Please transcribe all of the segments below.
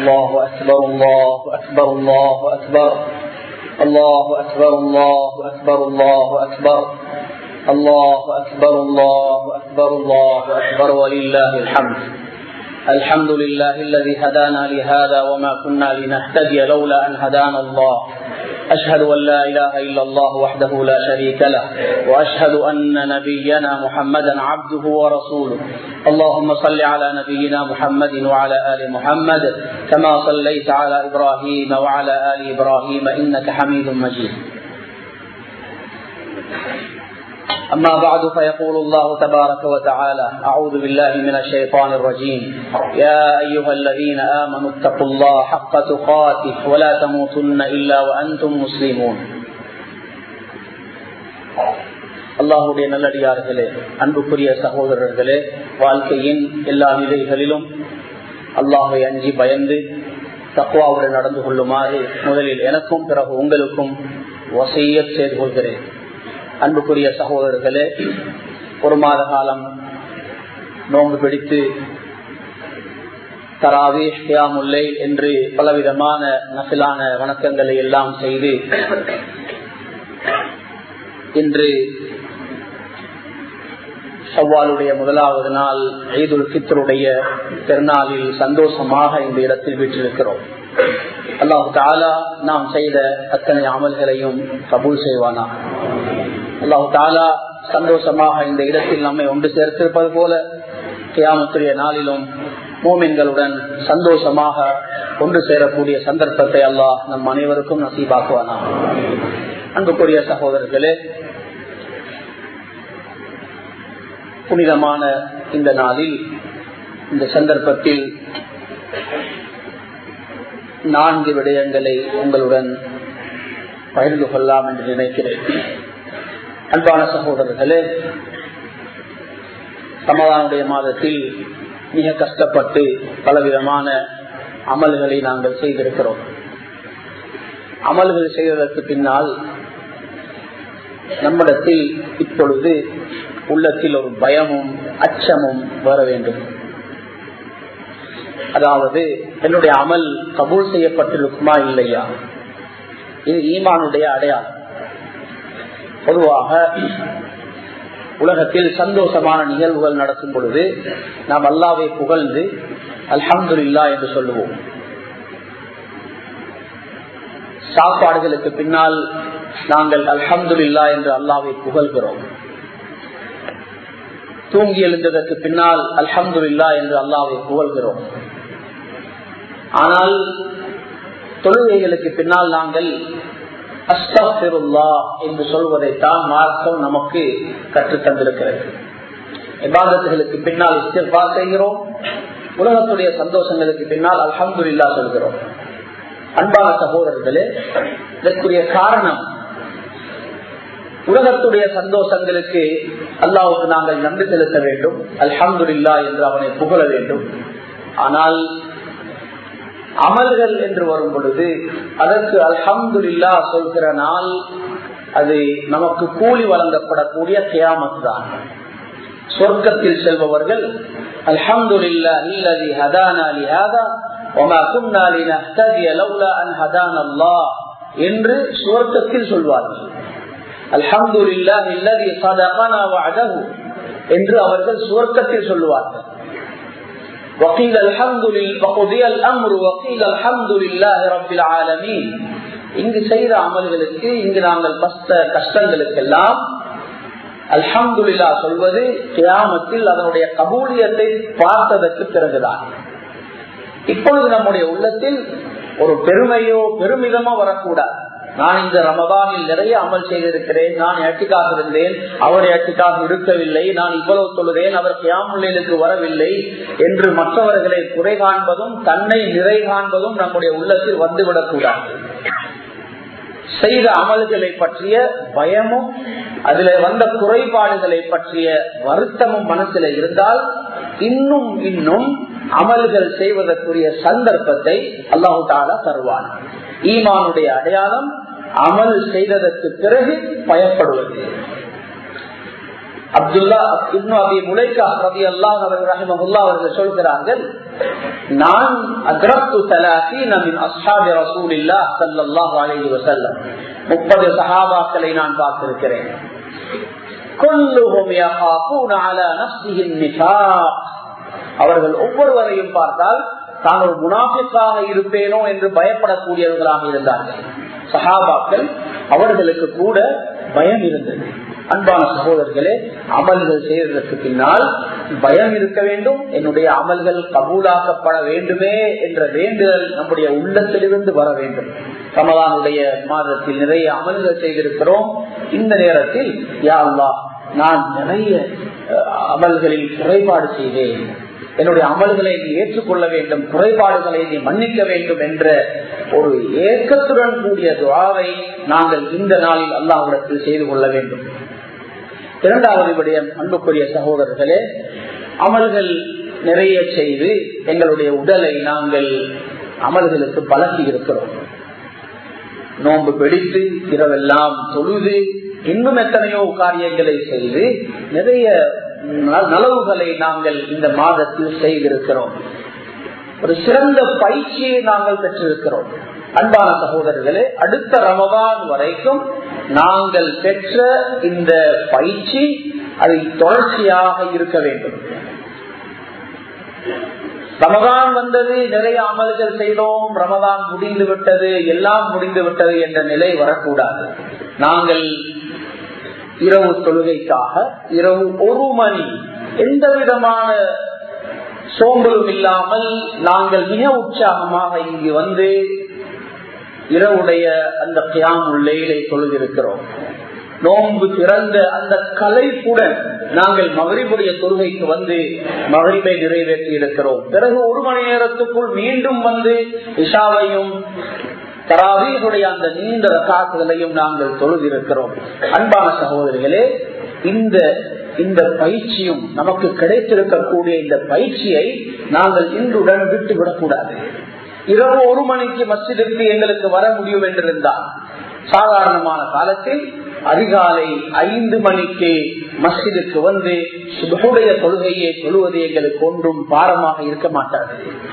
الله أكبر الله أكبر الله أكبر الله أكبر الله أكبر الله أكبر الله أكبر الله أكبر الله أكبر ولله الحمد الحمد لله الذي هدانا لهذا وما كنا لنهتدي لولا أن هدانا الله أشهد أن لا إله إلا الله وحده لا شريك له وأشهد أن نبينا محمدا عبده ورسوله اللهم صل على نبينا محمد وعلى آل محمد كما صليت على إبراهيم وعلى آل إبراهيم إنك حميد مجيد أما بعد فيقول الله تبارك وتعالى أعوذ بالله من الشيطان الرجيم يا أيها الذين آمنوا اتقوا الله حق تقاته ولا تموتن إلا وأنتم مسلمون அல்லாஹுடைய நல்லடியார்களே அன்புக்குரிய சகோதரர்களே வாழ்க்கையின் எல்லா நிலைகளிலும் அல்லாஹை அஞ்சி பயந்து தக்குவாவுடன் நடந்து கொள்ளுமாறு முதலில் எனக்கும் பிறகு உங்களுக்கும் வசைய செய்து கொள்கிறேன் அன்புக்குரிய சகோதரர்களே ஒரு மாத காலம் நோன்பு பிடித்து தராவி ஹியாமுல்லை என்று பலவிதமான நசிலான வணக்கங்களை எல்லாம் செய்து இன்று சவ்வாலுடைய முதலாவது நாள் ஈதுல் பித்தருடைய பெருநாளில் சந்தோஷமாக இந்த இடத்தில் வீற்றிருக்கிறோம் அல்லாஹு தாலா நாம் செய்த அத்தனை அமல்களையும் கபூல் செய்வானா அல்லாஹு தாலா சந்தோஷமாக இந்த இடத்தில் நம்மை ஒன்று சேர்த்திருப்பது போல கியாமத்துடைய நாளிலும் மோமின்களுடன் சந்தோஷமாக ஒன்று சேரக்கூடிய சந்தர்ப்பத்தை அல்லாஹ் நம் அனைவருக்கும் நசீபாக்குவானா அன்புக்குரிய சகோதரர்களே புனிதமான இந்த நாளில் இந்த சந்தர்ப்பத்தில் நான்கு விடயங்களை உங்களுடன் பகிர்ந்து கொள்ளலாம் என்று நினைக்கிறேன் அன்பான சகோதரர்களே சமாதானுடைய மாதத்தில் மிக கஷ்டப்பட்டு பலவிதமான அமல்களை நாங்கள் செய்திருக்கிறோம் அமல்கள் செய்வதற்கு பின்னால் நம்மிடத்தில் இப்பொழுது உள்ளத்தில் ஒரு பயமும் அச்சமும் வர வேண்டும் அதாவது என்னுடைய அமல் கபூல் செய்யப்பட்டிருக்குமா இல்லையா இது ஈமானுடைய அடையாளம் பொதுவாக உலகத்தில் சந்தோஷமான நிகழ்வுகள் நடக்கும் பொழுது நாம் அல்லாவை புகழ்ந்து அல்ஹம்து இல்லா என்று சொல்லுவோம் சாப்பாடுகளுக்கு பின்னால் நாங்கள் அல்ஹம்து இல்லா என்று அல்லாவை புகழ்கிறோம் தூங்கி எழுந்ததற்கு பின்னால் அல்ஹம்து இல்லா என்று அல்லாவை புகழ்கிறோம் ஆனால் தொழுகைகளுக்கு பின்னால் நாங்கள் அஸ்தபிருல்லா என்று சொல்வதைத்தான் மார்க்கம் நமக்கு கற்றுத் தந்திருக்கிறது விவாதத்துகளுக்கு பின்னால் இஸ்திர்பா செய்கிறோம் உலகத்துடைய சந்தோஷங்களுக்கு பின்னால் அல்ஹம்து இல்லா சொல்கிறோம் அன்பான சகோதரர்களே இதற்குரிய காரணம் உலகத்துடைய சந்தோஷங்களுக்கு அல்லாவுக்கு நாங்கள் நன்றி செலுத்த வேண்டும் அல்ஹம்து இல்லா என்று அவனை புகழ வேண்டும் ஆனால் அமல்கள் என்று வரும் பொழுது அதற்கு அல்ஹம்து இல்லா சொல்கிற நாள் அது நமக்கு கூலி வழங்கப்படக்கூடிய கியாமத் தான் சொர்க்கத்தில் செல்பவர்கள் அல்ஹம்து இல்லா இல்லதி ஹதானா லிஹாதா وما كنا لنهتدي لولا ان هدانا الله என்று சுவர்க்கத்தில் சொல்வார்கள் அல்ஹம்து இல்லாஹ் இல்லதி சதகனா வஅதஹு என்று அவர்கள் சுவர்க்கத்தில் சொல்லுவார்கள் وقيل الحمد لله وقضي الامر وقيل الحمد لله رب العالمين இங்கு செய்த அமல்களுக்கு இங்கு நாங்கள் பஸ்த கஷ்டங்களுக்கெல்லாம் அல்ஹம்துல்லா சொல்வது கியாமத்தில் அதனுடைய கபூலியத்தை பார்த்ததற்கு பிறகுதான் இப்பொழுது நம்முடைய உள்ளத்தில் ஒரு பெருமையோ பெருமிதமோ வரக்கூடாது நான் இந்த ரமதானில் நிறைய அமல் செய்திருக்கிறேன் நான் ஏற்றுக்காக இருந்தேன் அவர் ஏற்றுக்காக இருக்கவில்லை நான் இவ்வளவு சொல்லுறேன் அவர் கியாமுல்லுக்கு வரவில்லை என்று மற்றவர்களை குறை காண்பதும் தன்னை நிறை காண்பதும் நம்முடைய உள்ளத்தில் வந்துவிடக்கூடாது செய்த அமல்களை பற்றிய பயமும் அதுல வந்த குறைபாடுகளை பற்றிய வருத்தமும் மனசில் இருந்தால் இன்னும் இன்னும் அமல்கள் செய்வதற்குரிய சந்தர்ப்பத்தை அல்லாஹு தாலா தருவான் ஈமானுடைய அடையாளம் அமல் செய்ததற்கு பிறகு பயப்படுவது அப்துல்லா இப்னு அபி முலைக்கா ரவி அல்லாஹ் அவர்கள் ரஹிமஹுல்லா அவர்கள் சொல்கிறார்கள் நான் அக்ரத்து தலாசீன மின் அஸ்ஹாபி ரசூலில்லாஹ் ஸல்லல்லாஹு அலைஹி வஸல்லம் 30 சஹாபாக்களை நான் பார்த்திருக்கிறேன் குல்லுஹும் யகாஃபூன அலா நஃப்ஸிஹி நிஃபாக் அவர்கள் ஒவ்வொருவரையும் பார்த்தால் தான் ஒரு முனாஃபிக்காக இருப்பேனோ என்று பயப்படக்கூடியவர்களாக இருந்தார்கள் சஹாபாக்கள் அவர்களுக்கு கூட பயம் இருந்தது அன்பான சகோதரர்களே அமல்கள் செய்வதற்கு பின்னால் பயம் இருக்க வேண்டும் என்னுடைய அமல்கள் கபூலாக்கப்பட வேண்டுமே என்ற வேண்டுதல் நம்முடைய உள்ளத்திலிருந்து வர வேண்டும் ரமதானுடைய மாதத்தில் நிறைய அமல்கள் செய்திருக்கிறோம் இந்த நேரத்தில் யா அல்லாஹ் நான் நிறைய அஹ், அமல்களில் குறைபாடு செய்தேன் என்னுடைய அமல்களை நீ ஏற்றுக்கொள்ள வேண்டும் குறைபாடுகளை நீ மன்னிக்க வேண்டும் என்ற ஒரு ஏக்கத்துடன் கூடிய துவாவை நாங்கள் இந்த நாளில் அல்லாஹ்விடத்தில் செய்து கொள்ள வேண்டும் இரண்டாவது விடயம் அன்புக்குரிய சகோதரர்களே அமல்கள் நிறைய செய்து எங்களுடைய உடலை நாங்கள் அமல்களுக்கு பழக்கி இருக்கிறோம் நோன்பு பிடித்து இரவெல்லாம் தொழுது இன்னும் எத்தனையோ காரியங்களை செய்து நிறைய ந- நலவுகளை நாங்கள் இந்த மாதத்தில் செய்திருக்கிறோம் ஒரு சிறந்த பயிற்சியை நாங்கள் பெற்றிருக்கிறோம் அன்பான சகோதரர்களே அடுத்த ரமதான் வரைக்கும் நாங்கள் பெற்ற இந்த பயிற்சி அதை தொடர்ச்சியாக இருக்க வேண்டும் ரமதான் வந்தது நிறைய அமல்கள் செய்தோம் ரமதான் முடிந்து விட்டது எல்லாம் முடிந்து விட்டது என்ற நிலை வரக்கூடாது நாங்கள் இரவு தொழுகைக்காக இரவு ஒரு மணி எந்த விதமான சோம்பலும் இல்லாமல் நாங்கள் மிக உற்சாகமாக இங்கு வந்து இரவுடைய அந்த கியாமுல்லையிலே தொழுதிருக்கிறோம் நோன்பு திறந்த அந்த கலைப்புடன் நாங்கள் மகரிபுடைய தொழுகைக்கு வந்து மகரிபை நிறைவேற்றி இருக்கிறோம் பிறகு ஒரு மணி நேரத்துக்குள் மீண்டும் வந்து இஷாவையும் தராவீருடைய அந்த நீண்ட ரகாசுகளையும் நாங்கள் தொழுதிருக்கிறோம் அன்பான சகோதரிகளே இந்த இந்த பயிற்சியும் நமக்கு கிடைத்திருக்கக்கூடிய இந்த பயிற்சியை நாங்கள் இன்றுடன் விட்டுவிடக் கூடாது இரவு ஒரு மணிக்கு மஸ்ஜிதிற்கு எங்களுக்கு வர முடியும் என்றிருந்தால் சாதாரணமான காலத்தில் அதிகாலை ஐந்து மணிக்கு மஸ்ஜிதுக்கு வந்து சுபகுடைய தொழுகையை தொழுவது எங்களுக்கு ஒன்றும் பாரமாக இருக்க மாட்டாது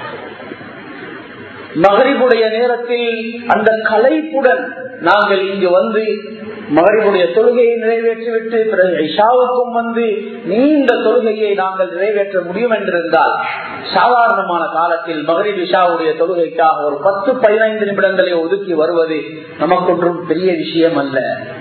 மகரிபுடைய நேரத்தில் அந்த கலைப்புடன் நாங்கள் இங்கு வந்து மகரிபுடைய தொழுகையை நிறைவேற்றிவிட்டு பிறகு இஷாவுக்கும் வந்து நீண்ட தொழுகையை நாங்கள் நிறைவேற்ற முடியும் என்றிருந்தால் சாதாரணமான காலத்தில் மகரிப் இஷாவுடைய தொழுகைக்காக ஒரு பத்து பதினைந்து நிமிடங்களை ஒதுக்கி வருவது நமக்கொன்றும் பெரிய விஷயம் அல்ல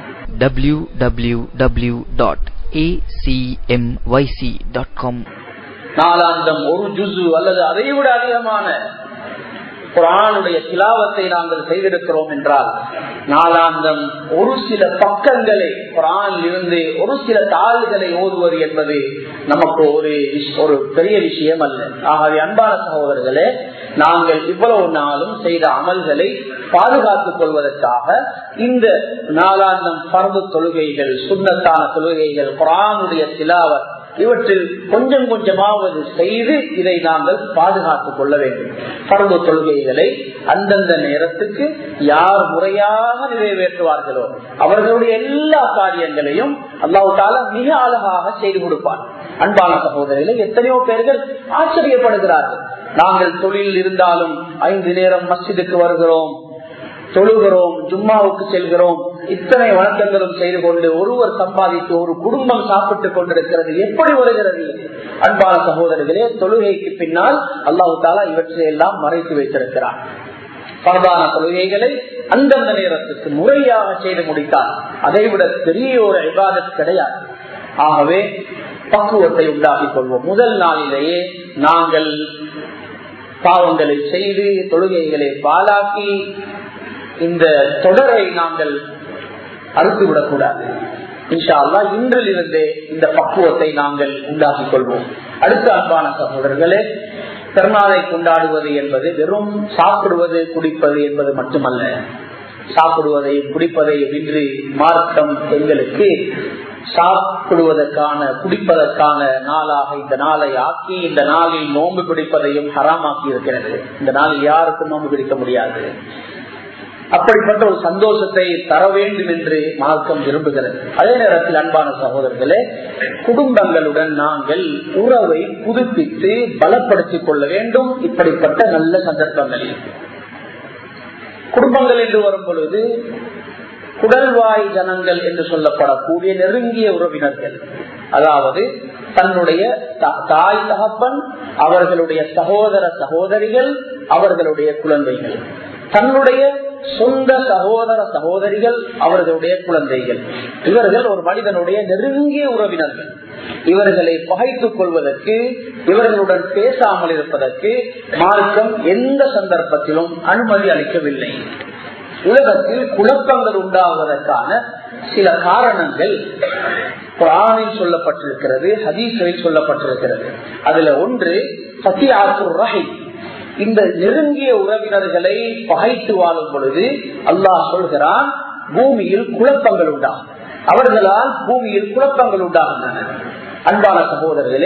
www.acmyc.com நாளாந்தம் ஒரு ஜுசு அல்லது அதை விட அதிகமான குரானுடைய திலாவத்தை நாங்கள் செய்திருக்கிறோம் என்றால் நாளாந்தம் ஒரு சில பக்கங்களை குரானில் இருந்து ஒரு சில தாள்களை ஓதுவது என்பது நமக்கு ஒரு விஷ்- ஒரு பெரிய விஷயம் அல்ல ஆகவே அன்பான சகோதரர்களே நாங்கள் இவ்வளவு நாளும் செய்த அமல்களை பாதுகாத்துக் கொள்வதற்காக இந்த நாளாந்தம் பரந்து தொழுகைகள் சுண்ணத்தான தொழுகைகள் குரானுடைய திலாவத் இவற்றில் கொஞ்சம் கொஞ்சமாவது செய்து இதை நாங்கள் பாதுகாத்துக் கொள்ள வேண்டும் பரந்து தொழுகைகளை அந்தந்த நேரத்துக்கு யார் முறையாக நிறைவேற்றுவார்களோ அவர்களுடைய எல்லா காரியங்களையும் அல்லாஹு தாலா மிக அழகாக செய்து கொடுப்பார் அன்பான சகோதரிகளை எத்தனையோ பேர்கள் ஆச்சரியப்படுகிறார்கள் நாங்கள் தொழில் இருந்தாலும் ஐந்து நேரம் மஸ்ஜிதுக்கு வருகிறோம் தொழுகிறோம் ஜும்மாவுக்கு செல்கிறோம் இத்தனை வணக்கங்களும் செய்து கொண்டு ஒருவர் சம்பாதித்து ஒரு குடும்பம் சாப்பிட்டுக் கொண்டிருக்கிறது எப்படி வருகிறது அன்பான சகோதரர்களே தொழுகைக்கு பின்னால் அல்லாஹு தாலா இவற்றை எல்லாம் மறைத்து வைத்திருக்கிறார் பரதான தொழுகைகளை அந்தந்த நேரத்துக்கு முறையாக செய்து முடித்தார் அதைவிட பெரிய ஒரு விவாதம் கிடையாது ஆகவே பக்குவத்தை உண்டாக்கிக் கொள்வோம் முதல் நாளிலேயே நாங்கள் பாவங்களை செய்து தொழுகைகளை பாலாக்கி இந்த தொடரை நாங்கள் அறுத்துவிடக் கூடாது இன்ஷா அல்லா இன்றிலிருந்தே இந்த பக்குவத்தை நாங்கள் உண்டாக்கிக் கொள்வோம் அடுத்த அன்பான சகோதரர்களே பெருநாளை கொண்டாடுவது என்பது வெறும் சாப்பிடுவது குடிப்பது என்பது மட்டுமல்ல சாப்பிடுவதை குடிப்பதை இன்றி மார்க்கம் எங்களுக்கு சாப்பிடுவதற்கான குடிப்பதற்கான நாளாக இந்த நாளை ஆக்கி இந்த நாளில் நோன்பு பிடிப்பதையும் ஹராமாக்கி இருக்கிறது இந்த நாளில் யாருக்கும் நோன்பு பிடிக்க முடியாது அப்படிப்பட்ட ஒரு சந்தோஷத்தை தர வேண்டும் என்று மார்க்கம் விரும்புகிறது அதே நேரத்தில் அன்பான சகோதரர்களே குடும்பங்களுடன் நாங்கள் உறவை புதுப்பித்து பலப்படுத்திக் கொள்ள வேண்டும் இப்படிப்பட்ட நல்ல சந்தர்ப்பங்களில் குடும்பங்கள் என்று வரும் பொழுது குடல்வாய் ஜனங்கள் என்று சொல்லப்படக்கூடிய நெருங்கிய உறவினர்கள் அதாவது தன்னுடைய தாய் தகப்பன் அவர்களுடைய சகோதர சகோதரிகள் அவர்களுடைய குழந்தைகள் தன்னுடைய சொந்த சகோதர சகோதரிகள் அவர்களுடைய குழந்தைகள் இவர்கள் ஒரு மனிதனுடைய நெருங்கிய உறவினர்கள் இவர்களை பகைத்துக் கொள்வதற்கு இவர்களுடன் பேசாமல் இருப்பதற்கு மார்க்கம் எந்த சந்தர்ப்பத்திலும் அனுமதி அளிக்கவில்லை உலகத்தில் குழப்பங்கள் உண்டாவதற்கான சில காரணங்கள் குரானில் சொல்லப்பட்டிருக்கிறது ஹதீஸ்களில் சொல்லப்பட்டிருக்கிறது அதுல ஒன்று சத்தியாசுர் ரஹி இந்த நெருங்கிய உறவினர்களை பகைத்து வாழும் பொழுது அல்லாஹ் சொல்கிறான் பூமியில் குழப்பங்கள் உண்டாகும் அவர்களால் பூமியில் குழப்பங்கள் உண்டாகின்றன அன்பான சகோதரர்களே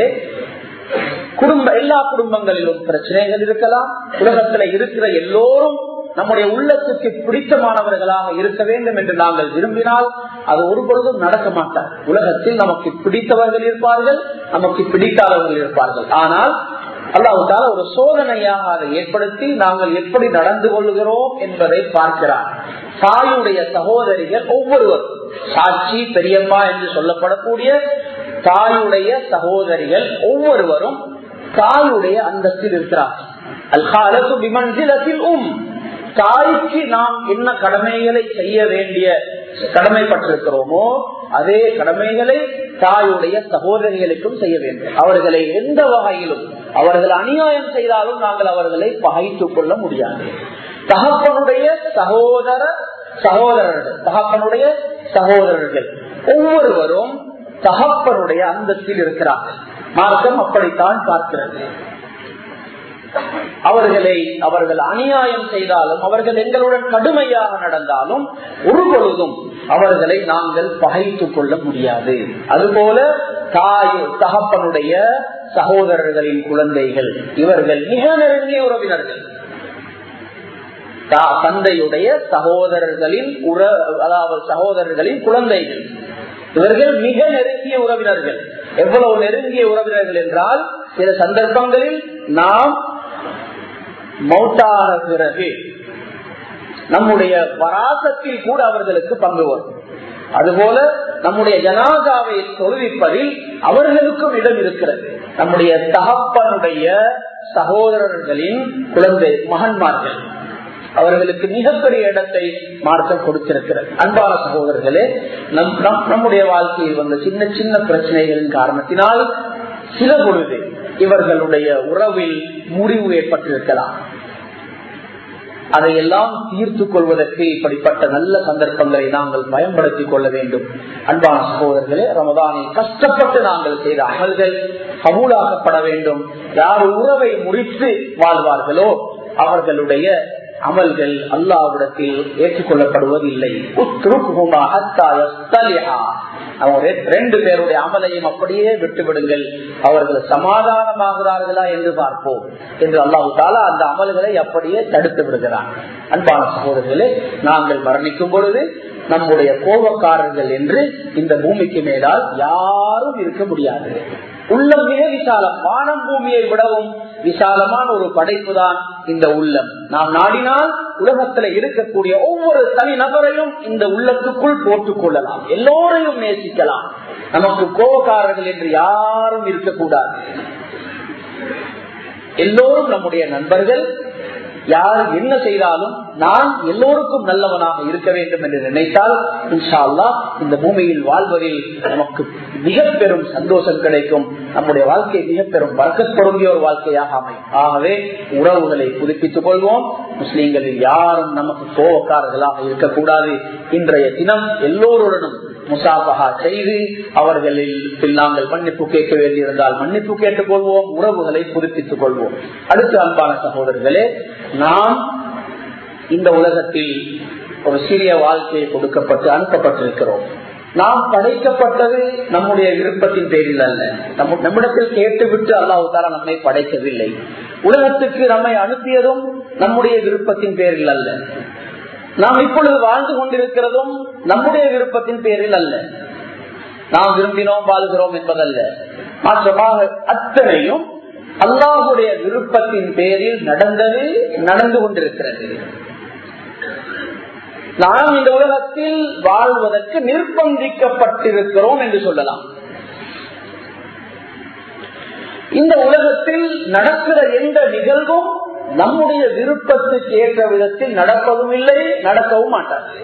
குடும்ப எல்லா குடும்பங்களிலும் பிரச்சனைகள் இருக்கலாம் உலகத்துல இருக்கிற எல்லோரும் நம்முடைய உள்ளத்துக்கு பிடித்தமானவர்களாக இருக்க வேண்டும் என்று நாங்கள் விரும்பினால் அது ஒருபொழுதும் நடக்க மாட்டார் உலகத்தில் நமக்கு பிடித்தவர்கள் இருப்பார்கள் நமக்கு பிடிக்காதவர்கள் இருப்பார்கள் ஆனால் அல்லாவுக்கால ஒரு சோதனையாக அதை ஏற்படுத்தி நாங்கள் எப்படி நடந்து கொள்கிறோம் என்பதை பார்க்கிறார் தாயுடைய சகோதரிகள் ஒவ்வொருவரும் சாட்சி பெரியம்மா என்று சொல்லப்படக்கூடிய தாயுடைய சகோதரிகள் ஒவ்வொருவரும் தாயுடைய அந்தஸ்தில் இருக்கிறார்கள் அல்காலத்து விமன்சிலத்தில் உம் தாய்க்கு நாம் என்ன கடமைகளை செய்ய வேண்டிய கடமைப்பட்டிருக்கிறோமோ அதே கடமைகளை தாயுடைய சகோதரிகளுக்கும் செய்ய வேண்டும் அவர்களை எந்த வகையிலும் அவர்கள் அநியாயம் செய்தாலும் நாங்கள் அவர்களை பகைத்துக் கொள்ள முடியாது தகப்பனுடைய சகோதர சகோதரர்கள் தகப்பனுடைய சகோதரர்கள் ஒவ்வொருவரும் தகப்பனுடைய அந்தத்தில் இருக்கிறார்கள் மார்க்கம் அப்படித்தான் பார்க்கிறது அவர்களை அவர்கள் அநியாயம் செய்தாலும் அவர்கள் எங்களுடன் கடுமையாக நடந்தாலும் ஒரு பொழுதும் அவர்களை நாங்கள் பகைத்துக் கொள்ள முடியாது அதுபோல தாய் தகப்பனுடைய சகோதரர்களின் குழந்தைகள் இவர்கள் மிக நெருங்கிய உறவினர்கள் தந்தையுடைய சகோதரர்களின் உற அதாவது சகோதரர்களின் குழந்தைகள் இவர்கள் மிக நெருங்கிய உறவினர்கள் எவ்வளவு நெருங்கிய உறவினர்கள் என்றால் சில சந்தர்ப்பங்களில் நாம் மௌத்தான பிறகு நம்முடைய வராசத்தில் கூட அவர்களுக்கு பங்கு வரும் அதுபோல நம்முடைய ஜனாதாவை தொழுவிப்பதில் அவர்களுக்கும் இடம் இருக்கிறது நம்முடைய தகப்பனுடைய சகோதரர்களின் குழந்தை மகன்மார்கள் அவர்களுக்கு மிகப்பெரிய இடத்தை மார்க்கம் கொடுத்திருக்கிறது அன்பான சகோதரர்களே நம் நம்முடைய வாழ்க்கையில் வந்த சின்ன சின்ன பிரச்சனைகளின் காரணத்தினால் சில பொழுது இவர்களுடைய உறவில் முறிவு ஏற்பட்டிருக்கலாம் அதையெல்லாம் தீர்த்து கொள்வதற்கு இப்படிப்பட்ட நல்ல சந்தர்ப்பங்களை நாங்கள் பயன்படுத்திக் கொள்ள வேண்டும் அன்பான சகோதரர்களே ரமதானில் கஷ்டப்பட்டு நாங்கள் செய்த அமல்கள் கபூலாக்கப்பட வேண்டும் யார் உறவை முறித்து வாழ்வார்களோ அவர்களுடைய அமல்கள் அல்லாவிடத்தில் ஏற்றுக்கொள்ளப்படுவதில்லை ரெண்டு பேருடைய அமலையும் அப்படியே விட்டுவிடுங்கள் அவர்கள் சமாதானமாகிறார்களா என்று பார்ப்போம் என்று அல்லாஹு தாலா அந்த அமல்களை அப்படியே தடுத்து விடுகிறார் அன்பான சகோதரர்களே நாங்கள் மரணிக்கும் பொழுது நம்முடைய கோபக்காரர்கள் என்று இந்த பூமிக்கு மேலால் யாரும் இருக்க முடியாது உள்ளம் மிக விசாலம் வானம் பூமியை விடவும் விசாலமான ஒரு படைப்பு தான் இந்த உள்ளம் நாம் நாடினால் உலகத்துல இருக்கக்கூடிய ஒவ்வொரு தனி நபரையும் இந்த உள்ளத்துக்குள் போட்டுக் கொள்ளலாம் எல்லோரையும் நேசிக்கலாம் நமக்கு கோபக்காரர்கள் என்று யாரும் இருக்கக்கூடாது எல்லோரும் நம்முடைய நண்பர்கள் யார் என்ன செய்தாலும் நான் எல்லோருக்கும் நல்லவனாக இருக்க வேண்டும் என்று நினைத்தால் இன்ஷா அல்லா இந்த பூமியில் வாழ்வதில் நமக்கு மிக பெரும் சந்தோஷம் கிடைக்கும் நம்முடைய வாழ்க்கை மிக பெரும் வர்க்கப்படுகிய ஒரு வாழ்க்கையாக அமையும் ஆகவே உறவுகளை புதுப்பித்துக் கொள்வோம் முஸ்லீம்களில் யாரும் நமக்கு கோபக்காரர்களாக இருக்கக்கூடாது இன்றைய தினம் எல்லோருடனும் முசாபகா செய்து அவர்களில் நாங்கள் மன்னிப்பு கேட்க வேண்டியிருந்தால் மன்னிப்பு கேட்டுக் கொள்வோம் உறவுகளை புதுப்பித்துக் கொள்வோம் அடுத்த அன்பான சகோதரர்களே நாம் இந்த உலகத்தில் ஒரு சிறிய வாழ்க்கையை கொடுக்கப்பட்டு அனுப்பப்பட்டிருக்கிறோம் நாம் படைக்கப்பட்டது நம்முடைய விருப்பத்தின் பேரில் அல்ல நம்ம நம்மிடத்தில் கேட்டுவிட்டு அல்லாஹு தாலா நம்மை படைக்கவில்லை உலகத்துக்கு நம்மை அனுப்பியதும் நம்முடைய விருப்பத்தின் பேரில் அல்ல நாம் இப்பொழுது வாழ்ந்து கொண்டிருக்கிறதும் நம்முடைய விருப்பத்தின் பேரில் அல்ல நாம் விரும்பினோம் வாழ்கிறோம் என்பதல்ல மாற்றமாக அத்தனையும் அல்லாஹுடைய விருப்பத்தின் பேரில் நடந்தது நடந்து கொண்டிருக்கிறது நாம் இந்த உலகத்தில் வாழ்வதற்கு நிர்பந்திக்கப்பட்டிருக்கிறோம் என்று சொல்லலாம் இந்த உலகத்தில் நடக்கிற எந்த நிகழ்வும் நம்முடைய விருப்பத்துக்கு ஏற்ற விதத்தில் நடப்பதும் இல்லை நடக்கவும் மாட்டாது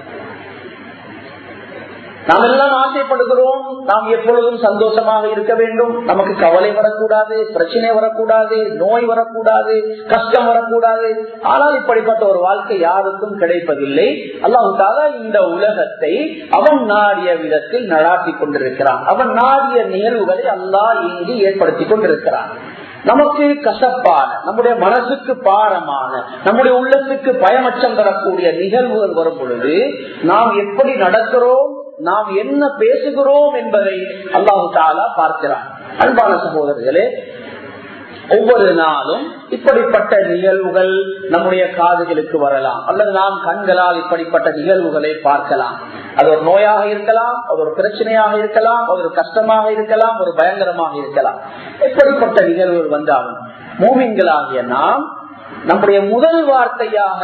நாம் எல்லாம் ஆசைப்படுகிறோம் நாம் எப்பொழுதும் சந்தோஷமாக இருக்க வேண்டும் நமக்கு கவலை வரக்கூடாது பிரச்சனை வரக்கூடாது நோய் வரக்கூடாது கஷ்டம் வரக்கூடாது ஆனால் இப்படிப்பட்ட ஒரு வாழ்க்கை யாருக்கும் கிடைப்பதில்லை அல்லாஹால இந்த உலகத்தை அவன் நாடிய விதத்தில் நடாத்தி கொண்டிருக்கிறான் அவன் நாடிய நிகழ்வுகளை அல்லாஹ் இங்கு ஏற்படுத்தி கொண்டிருக்கிறான் நமக்கு கசப்பான நம்முடைய மனசுக்கு பாரமான நம்முடைய உள்ளத்துக்கு பயமச்சம் தரக்கூடிய நிகழ்வுகள் வரும் பொழுது நாம் எப்படி நடக்கிறோம் நாம் என்ன பேசுகிறோம் என்பதை அல்லாஹு தாலா பார்க்கிறான் அன்பான சகோதரர்களே ஒவ்வொரு நாளும் இப்படிப்பட்ட நிகழ்வுகள் நம்முடைய காதுகளுக்கு வரலாம் அல்லது நாம் கண்களால் இப்படிப்பட்ட நிகழ்வுகளை பார்க்கலாம் அது ஒரு நோயாக இருக்கலாம் அது ஒரு பிரச்சனையாக இருக்கலாம் அது ஒரு கஷ்டமாக இருக்கலாம் ஒரு பயங்கரமாக இருக்கலாம் எப்படிப்பட்ட நிகழ்வுகள் வந்தாலும் மூமின்களாகிய நாம் நம்முடைய முதல் வார்த்தையாக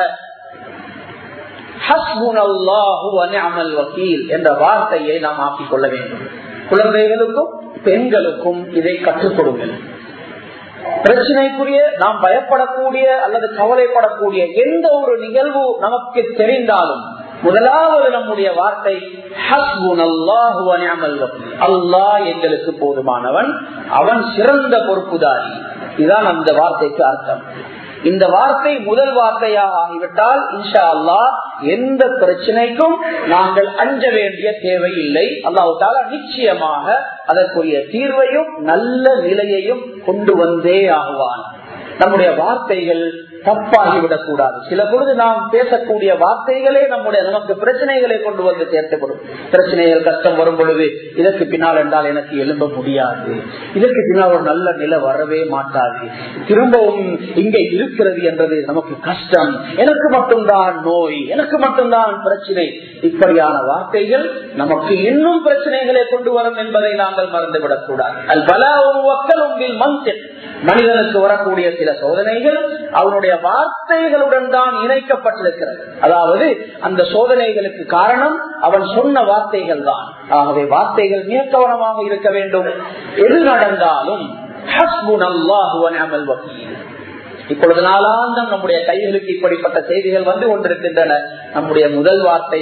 என்ற வார்த்தையை நாம் ஆக்கிக் கொள்ள வேண்டும் குழந்தைகளுக்கும் பெண்களுக்கும் இதை கற்றுக் கொடுங்கள் பிரச்சனைக்குரிய நாம் பயப்படக்கூடிய அல்லது கவலைப்படக்கூடிய எந்த ஒரு நிகழ்வு நமக்கு தெரிந்தாலும் முதலாவது நம்முடைய வார்த்தை அல்லாஹ் எங்களுக்கு போதுமானவன் அவன் சிறந்த பொறுப்புதாரி இதுதான் அந்த வார்த்தைக்கு அர்த்தம் இந்த வார்த்தை முதல் வார்த்தையாக ஆகிவிட்டால் இன்ஷா அல்லா எந்த பிரச்சனைக்கும் நாங்கள் அஞ்ச வேண்டிய தேவை இல்லை அல்லாஹு தாலா நிச்சயமாக அதற்குரிய தீர்வையும் நல்ல நிலையையும் கொண்டு வந்தே ஆகுவான் நம்முடைய வார்த்தைகள் தப்பாகிவிடக் கூடாது சில பொழுது நாம் பேசக்கூடிய வார்த்தைகளே நம்முடைய நமக்கு பிரச்சனைகளை கொண்டு வந்து சேர்க்கப்படும் பிரச்சனைகள் கஷ்டம் வரும் பொழுது இதற்கு பின்னால் என்றால் எனக்கு எழும்ப முடியாது இதற்கு பின்னால் ஒரு நல்ல நிலை வரவே மாட்டாது திரும்பவும் இங்கே இருக்கிறது என்றது நமக்கு கஷ்டம் எனக்கு மட்டும்தான் நோய் எனக்கு மட்டும்தான் பிரச்சனை இப்படியான வார்த்தைகள் நமக்கு இன்னும் பிரச்சனைகளை கொண்டு வரும் என்பதை நாங்கள் மறந்துவிடக் கூடாது அது பல ஒரு மக்கள் உங்கள் மந்திரம் மனிதனுக்கு வரக்கூடிய சில சோதனைகள் அவனுடைய வார்த்தைகளுடன் தான் இணைக்கப்பட்டிருக்கிறது அதாவது அந்த சோதனைகளுக்கு காரணம் அவன் சொன்ன வார்த்தைகள் தான் ஆகவே வார்த்தைகள் மிக கவனமாக இருக்க வேண்டும் எது நடந்தாலும் இப்பொழுது நாளாந்தம் நம்முடைய கைகளுக்கு இப்படிப்பட்ட செய்திகள் வந்து கொண்டிருக்கின்றன நம்முடைய முதல் வார்த்தை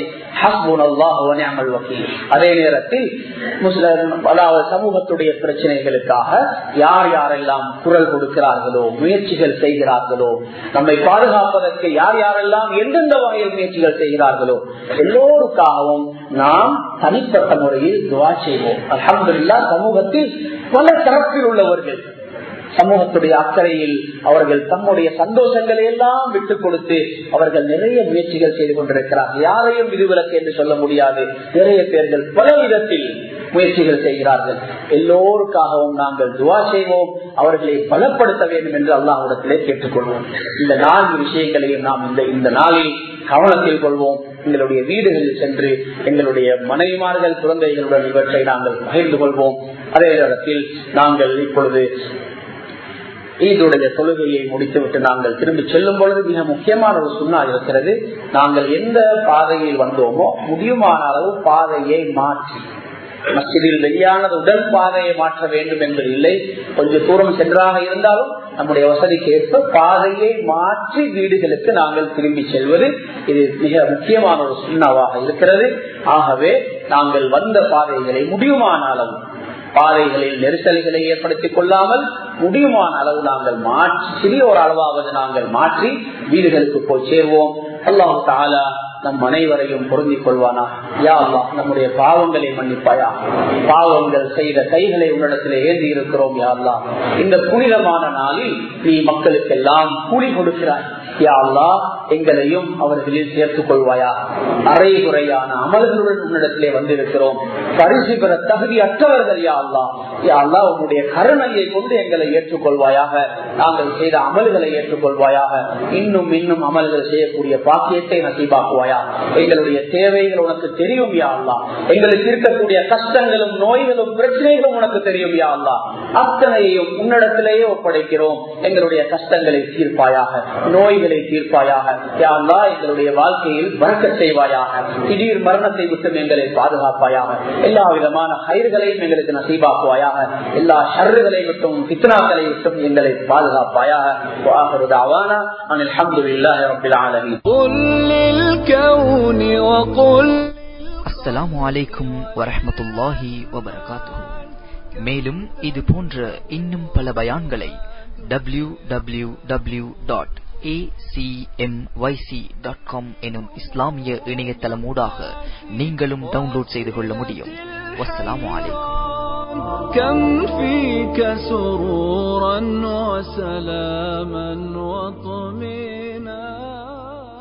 அதே நேரத்தில் அதாவது சமூகத்துடைய பிரச்சனைகளுக்காக யார் யாரெல்லாம் குரல் கொடுக்கிறார்களோ முயற்சிகள் செய்கிறார்களோ நம்மை பாதுகாப்பதற்கு யார் யாரெல்லாம் எந்தெந்த வகையில் முயற்சிகள் செய்கிறார்களோ எல்லோருக்காகவும் நாம் தனிப்பட்ட முறையில் துவா செய்வோம் அலமதுல்லா சமூகத்தில் பல தரப்பில் உள்ளவர்கள் சமூகத்துடைய அக்கறையில் அவர்கள் தம்முடைய சந்தோஷங்களை எல்லாம் விட்டுக் கொடுத்து அவர்கள் நிறைய முயற்சிகள் செய்து கொண்டிருக்கிறார்கள் யாரையும் விதிவிலக்கு என்று சொல்ல முடியாது நிறைய பேர்கள் பல விதத்தில் முயற்சிகள் செய்கிறார்கள் எல்லோருக்காகவும் நாங்கள் துவா செய்வோம் அவர்களை பலப்படுத்த வேண்டும் என்று அல்லாஹிடத்திலே கேட்டுக்கொள்வோம் இந்த நான்கு விஷயங்களையும் நாம் இந்த இந்த நாளில் கவனத்தில் கொள்வோம் எங்களுடைய வீடுகளில் சென்று எங்களுடைய மனைவிமார்கள் குழந்தைகளுடன் இவற்றை நாங்கள் பகிர்ந்து கொள்வோம் அதே நேரத்தில் நாங்கள் இப்பொழுது ஈதுடைய தொழுகையை முடித்துவிட்டு நாங்கள் திரும்பி செல்லும் பொழுது மிக முக்கியமான ஒரு சுண்ணா இருக்கிறது நாங்கள் எந்த பாதையில் வந்தோமோ முடியுமான அளவு பாதையை மாற்றி மசிதில் வெளியானது உடல் பாதையை மாற்ற வேண்டும் என்பது இல்லை கொஞ்சம் தூரம் சென்றாக இருந்தாலும் நம்முடைய வசதிக்கு ஏற்ப பாதையை மாற்றி வீடுகளுக்கு நாங்கள் திரும்பி செல்வது இது மிக முக்கியமான ஒரு சுண்ணாவாக இருக்கிறது ஆகவே நாங்கள் வந்த பாதைகளை முடியுமான அளவு பாதைகளில் நெரிசல்களை ஏற்படுத்திக் கொள்ளாமல் முடியுமான அளவு நாங்கள் மாற்றி சிறிய ஒரு அளவாவது நாங்கள் மாற்றி வீடுகளுக்கு போய் சேர்வோம் அல்லாஹு தாலா நம் அனைவரையும் பொருந்திக் கொள்வானா யா அல்லா நம்முடைய பாவங்களை மன்னிப்பாயா பாவங்கள் செய்த கைகளை உன்னிடத்தில் ஏந்தி இருக்கிறோம் யா அல்லா இந்த புனிதமான நாளில் நீ மக்களுக்கெல்லாம் கூலி கொடுக்கிறாய் யா அல்லா எங்களையும் அவர்களில் சேர்த்துக் கொள்வாயா அரைகுறையான அமல்களுடன் உன்னிடத்திலே வந்திருக்கிறோம் பரிசு பெற தகுதி அற்றவர்கள் யா அல்லா யா அல்லா உன்னுடைய கருணையை கொண்டு எங்களை ஏற்றுக்கொள்வாயாக நாங்கள் செய்த அமல்களை ஏற்றுக்கொள்வாயாக இன்னும் இன்னும் அமல்கள் செய்யக்கூடிய பாக்கியத்தை நசீபாக்குவாயா எங்களுடைய தேவைகள் உனக்கு தெரியும் யா அல்லா எங்களுக்கு இருக்கக்கூடிய கஷ்டங்களும் நோய்களும் பிரச்சனைகளும் உனக்கு தெரியும் யா அல்லா அத்தனையையும் உன்னிடத்திலேயே ஒப்படைக்கிறோம் எங்களுடைய கஷ்டங்களை தீர்ப்பாயாக நோய்களை தீர்ப்பாயாக யா அல்லா எங்களுடைய வாழ்க்கையில் வழக்க செய்வாயாக திடீர் மரணத்தை விட்டும் எங்களை பாதுகாப்பாயாக எல்லா விதமான கயிர்களையும் எங்களுக்கு நசீபாக்குவாயாக எல்லா ஷர்றுகளை விட்டும் பித்னாக்களை விட்டும் எங்களை பாதுகாப்பாயாக وآخر دعوانا أن الحمد لله رب العالمين قل للكون وقل அஸ்ஸலாமு அலைக்கும் வரஹ்மத்துல்லாஹி வபரகாத்துஹு மேலும் இது போன்ற இன்னும் பல பயான்களை W W W dot dot com எனும் இஸ்லாமிய இணையதளமூடாக நீங்களும் டவுன்லோட் செய்து கொள்ள முடியும் வஸ்ஸலாமு அலைக்கும் كم فيك سرورا وسلاما وطمئنا